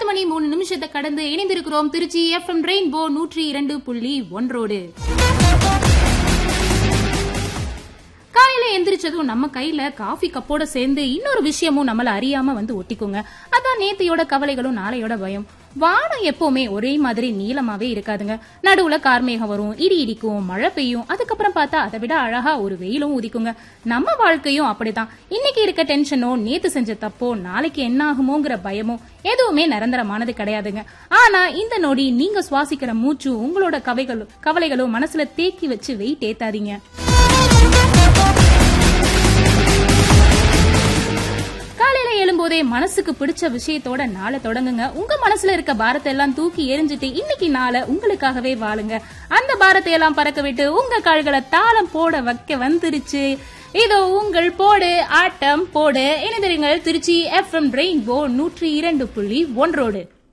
மணி மூணு நிமிஷத்தை கடந்து இணைந்திருக்கிறோம் திருச்சி எஃப்எம் ரெயின்போ நூற்றி இரண்டு புள்ளி ஒன்றோடு காலையில எந்திரிச்சதும் நம்ம கையில காஃபி கப்போட சேர்ந்து இன்னொரு விஷயமும் நம்மள அறியாம வந்து ஒட்டிக்குங்க அதான் நேத்தையோட கவலைகளும் நாளையோட பயம் வானம் எப்பவுமே ஒரே மாதிரி நீளமாவே இருக்காதுங்க நடுவுல கார்மேகம் வரும் இடி இடிக்கும் மழை பெய்யும் அதுக்கப்புறம் பார்த்தா அதை விட அழகா ஒரு வெயிலும் உதிக்குங்க நம்ம வாழ்க்கையும் அப்படிதான் இன்னைக்கு இருக்க டென்ஷனோ நேத்து செஞ்ச தப்போ நாளைக்கு என்ன ஆகுமோங்கிற பயமோ எதுவுமே நிரந்தரமானது கிடையாதுங்க ஆனா இந்த நொடி நீங்க சுவாசிக்கிற மூச்சு உங்களோட கவைகளும் கவலைகளும் மனசுல தேக்கி வச்சு வெயிட் ஏத்தாதீங்க காலையில எழும்போதே மனசுக்கு பிடிச்ச விஷயத்தோட நாளை தொடங்குங்க உங்க மனசுல இருக்க பாரத்தை எல்லாம் தூக்கி எரிஞ்சிட்டு இன்னைக்கு நாளை உங்களுக்காகவே வாழுங்க அந்த பாரத்தை எல்லாம் பறக்க விட்டு உங்க கால்களை தாளம் போட வைக்க வந்துருச்சு இதோ உங்கள் போடு ஆட்டம் போடு இணைந்திருங்கள் திருச்சி எஃப்எம் ரெயின்போ நூற்றி இரண்டு புள்ளி ஒன்றோடு